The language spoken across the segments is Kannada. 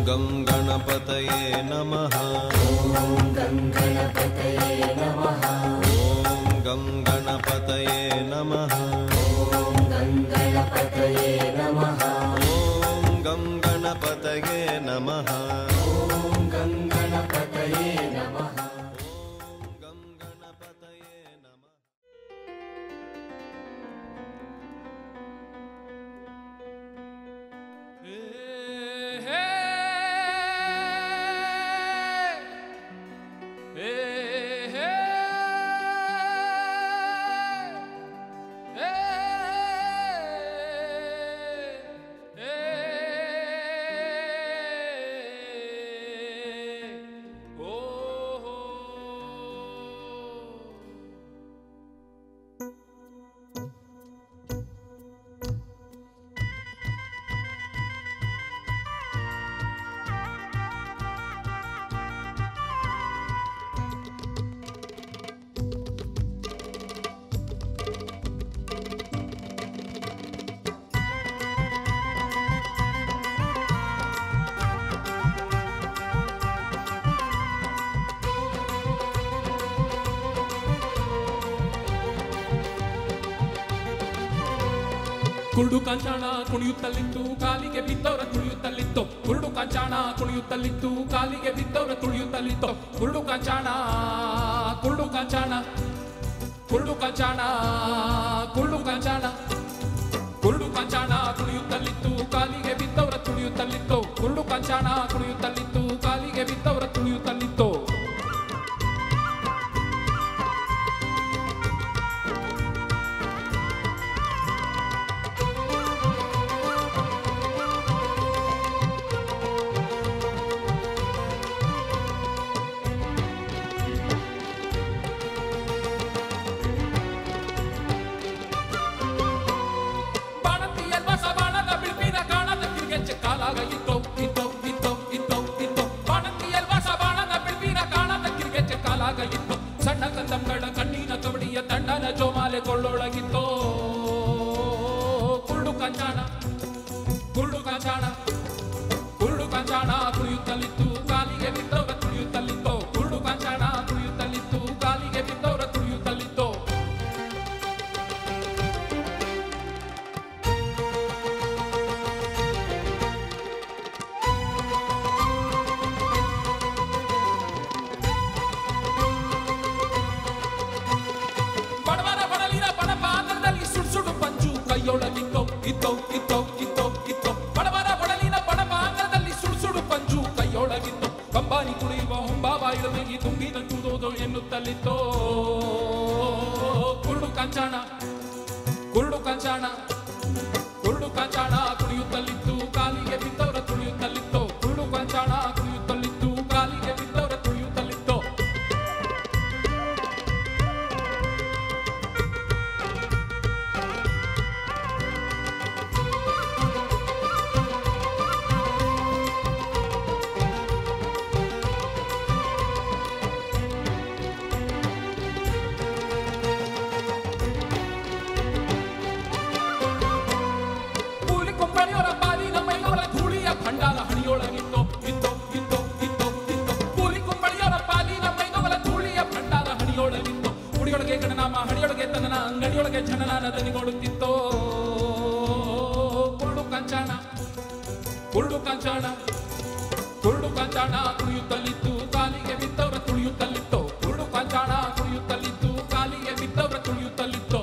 ಗಂ ಗಣಪತಯೇ ನಮಃ ॐ गं गणपतये नमः ಓಂ ಗಂ ಗಣಪತಯೇ ನಮಃ ॐ गं गणपतये नमः ಓಂ ಗಂ ಗಣಪತಯೇ ನಮಃ ॐ गं गणपतये नमः ಓಂ ಗಂ ಗಣಪತಯೇ ನಮಃ ಕುರುಡು ಕಾಂಚಾಣ ಕುಣಿಯುತ್ತಲಿತ್ತು ಕಾಲಿಗೆ ಬಿದ್ದವರ ತುಳಿಯುತ್ತಲಿತ್ತು ಕುರುಡು ಕಾಂಚಾಣ ಕುಣಿಯುತ್ತಲಿತ್ತು ಕಾಲಿಗೆ ಬಿದ್ದವರ ತುಳಿಯುತ್ತಲಿತ್ತು ಕುರುಡು ಕಾಂಚಾಣ ಕುರುಡು ಕಾಂಚಾಣ ಕುರುಡು ಕಾಂಚಾಣ ಕುರುಡು ಕಾಂಚಾಣ ಕುರುಡು ಕಾಂಚಾಣ ಕುಣಿಯುತ್ತಲಿತ್ತು ಕಾಲಿಗೆ ಬಿದ್ದವರ ತುಳಿಯುತ್ತಲಿತ್ತು ಕುರುಡು ಕಾಂಚಾಣ ಕುಣಿಯುತ್ತಲಿತ್ತು ಕಾಲಿಗೆ ಬಿದ್ದವರ ತುಳಿಯುತ್ತಲಿತ್ತು ಬಾಣಂತಿಯಲ್ವ ಸಬಾಣದ ಬಿಳ್ಪಿನ ಕಾಣದ ಕಿರ್ಗೆಚ್ಚೆ ಕಾಲಾಗ ಇತ್ತೋ ಇತ್ತೋ ಇತ್ತೋ ಇತ್ತೋ ಇತ್ತೋ ಬಾಣಂತಿಯಲ್ವ ಸಬಾಣದ ಬಿಳ್ಪಿನ ಕಾಣದ ಕಿರ್ಗೆಚ್ಚೆ ಕಾಲಾಗ ಇತ್ತು ಸಣ್ಣ ಕಂದಂಗಳ ಕಣ್ಣಿನ ಕಬಡಿಯ ತಣ್ಣನ ಜೋಮಾಲೆ ಕೊಳ್ಳೊಳಗಿತ್ತೋ ಕುರುಡು ಕಂಚಾಣ ಕುರುಡು ಕಂಚಾಣ ಕುರುಡು ಕಂಚಾಣ ಕುಣಿಯುತ್ತಲಿತ್ತು ಕಾಲಿಗೆ ಬಿದ್ದವರ ತುಳಿಯುತ್ತಲಿತ್ತೋ ಕುರುಡು ಕಂಚಾಣ ಕುಣಿಯುತ್ತಲಿತ್ತು ಕಾಲಿಗೆ ಬಿದ್ದವರ ತುಳಿಯುತ್ತಲಿತ್ತೋ ಬಡವರ ಬಡಲಿನ ಬಡ ಪಾತ್ರದಲ್ಲಿ ಸುಡು ಸುಡು ಪಂಚು ಕೈಯೊಳಗಿತ್ತೋ ಇತ್ತೋ ಇತ್ತೋ ಇತ್ತೋ ಇತ್ತೋ ಬಡವರ ಬಡಲಿನ ಬಡ ಪಾತ್ರದಲ್ಲಿ ಸುಡು ಸುಡು ಪಂಚು ಕೈಯೊಳಗಿತ್ತು ಕಂಬಾನಿ ಕುಡಿಯುವ ಹೊಂಬಾವ ಇಳುವೆಗಿ ತುಂಬಿನ ಚೂದೋದು ಎನ್ನುತ್ತಲಿತ್ತೋ ಕುರುಡು ಕಂಚಾಣ ಕುರುಡು ಕಂಚಾಣ ಕುರುಡು ಕಂಚಾಣ ಕುಣಿಯುತ್ತಲಿತ್ತು ಕಾಲಿಗೆ ಬಿದ್ದವರ ತುಳಿಯುತ್ತಲಿತ್ತೋ ಕುರುಡು ಕಂಚಾಣ ಕುಣಿಯುತ್ತಲಿತ್ತು ಕಾಲಿಗೆ ಬಿದ್ದವರ ತುಳಿಯುತ್ತಲಿತ್ತೋ ಕೂಲಿ ಕೊಂಬಳಿಯವರ ಬಾಲಿನ ಮೈಯವರ ಧೂಳಿಯ ಭಂಡಾರ ಹಣಿಯೊಳಗಿತ್ತೋ ಇತ್ತೋ ಇತ್ತೋ ಇತ್ತೋ ಇತ್ತೋ ಕೂಲಿ ಕೊಂಬಳಿಯವರ ಬಾಲಿನ ಮೈನವರ ಧೂಳಿಯ ಭಂಡಾರ ಹಣಿಯೊಳಗಿತ್ತು ಕುಡಿಯೊಳಗೆ ಗಣನಾಮ ಹಣಿಯೊಳಗೆ ತನ್ನನ ಅಂಗಡಿಯೊಳಗೆ ಜನನಾನ ದನಿಗೊಡುತ್ತಿತ್ತೋ ಕುರುಡು ಕಂಚಾಣ ಕುರುಡು ಕಂಚಾಣ ಕುರುಡು ಕಂಚಾಣ ಕುಣಿಯುತ್ತಲಿತ್ತು ಕಾಲಿಗೆ ಬಿದ್ದವರ ತುಳಿಯುತ್ತಲಿತ್ತೋ ಕುರುಡು ಕಂಚಾಣ ಕುಣಿಯುತ್ತಲಿತ್ತು ಕಾಲಿಗೆ ಬಿದ್ದವರ ತುಳಿಯುತ್ತಲಿತ್ತೋ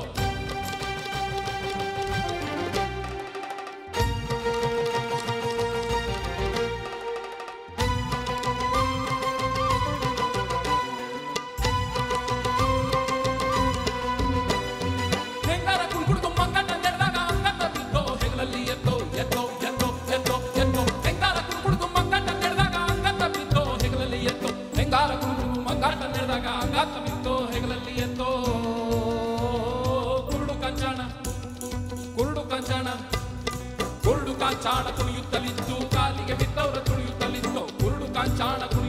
ಹೆಂಗಾರ ಕುಡ್ಕುಡ್ದು ಮಂಗಣ್ಣ ನೆಡ್ದಾಗ ಅಂಗಣ್ಣ ಬಿದ್ದೋ ಹೆಗಲಲ್ಲಿ ಎತ್ತೋ ಎತ್ತೋ ಎತ್ತೋ ಎತ್ತೋ ಎತ್ತೋ ಹೆಂಗಾರ ಕುಡ್ಕುಡ್ದು ಮಂಗಣ್ಣ ನೆಡ್ದಾಗ ಅಂಗಣ್ಣ ಬಿದ್ದೋ ಹೆಗಲಲ್ಲಿ ಎತ್ತೋ ಹೆಂಗಾರ ಕುಡ್ಕುಡ್ದು ಮಂಗಣ್ಣ ನೆಡ್ದಾಗ ಅಂಗಾತ ಬಿದ್ದೋ ಹೆಗಲಲ್ಲಿ ಎತ್ತೋ ಕುರುಡು ಕಂಚಾಣ ಕುರುಡು ಕಂಚಾಣ ಕುರುಡು ಕಾಂಚಾಣ ಕುಣಿಯುತ್ತಲಿತ್ತು ಕಾಲಿಗೆ ಬಿದ್ದವರ ತುಳಿಯುತ್ತಲಿತ್ತು ಕುರುಡು ಕಾಂಚಾಣ ಕುಣಿಯುತ್ತಲಿತ್ತು